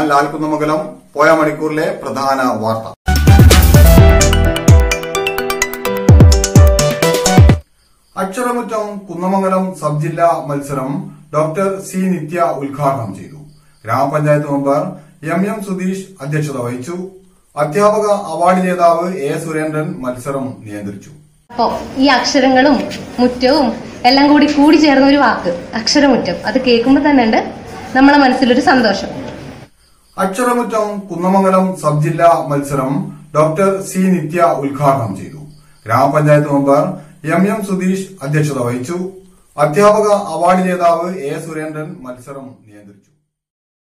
ലാൽകുന്നമംഗലം പോയ മണിക്കൂറിലെ പ്രധാന വാർത്ത അക്ഷരമുറ്റം കുന്നമംഗലം സബ് ജില്ലാ മത്സരം ഡോക്ടർ സി നിത്യ ഉദ്ഘാടനം ചെയ്തു ഗ്രാമപഞ്ചായത്ത് മെമ്പർ എം എം സുധീഷ് അധ്യക്ഷത വഹിച്ചു അധ്യാപക അവാർഡ് ജേതാവ് എ സുരേന്ദ്രൻ മത്സരം നിയന്ത്രിച്ചു അപ്പോ ഈ അക്ഷരങ്ങളും മുറ്റവും എല്ലാം കൂടി കൂടി ചേർന്ന ഒരു വാക്ക് അക്ഷരമുറ്റം അത് കേൾക്കുമ്പോൾ തന്നെ ഉണ്ട് നമ്മളെ മനസ്സിലൊരു സന്തോഷം അക്ഷരമുറ്റം കുന്നമംഗലം സബ് ജില്ലാ മത്സരം ഡോക്ടർ സി നിത്യ ഉദ്ഘാടനം ചെയ്തു ഗ്രാമപഞ്ചായത്ത് മെമ്പർ എം എം സുധീഷ് അധ്യക്ഷത വഹിച്ചു അധ്യാപക അവാർഡ് ജേതാവ് എ സുരേന്ദ്രൻ മത്സരം നിയന്ത്രിച്ചു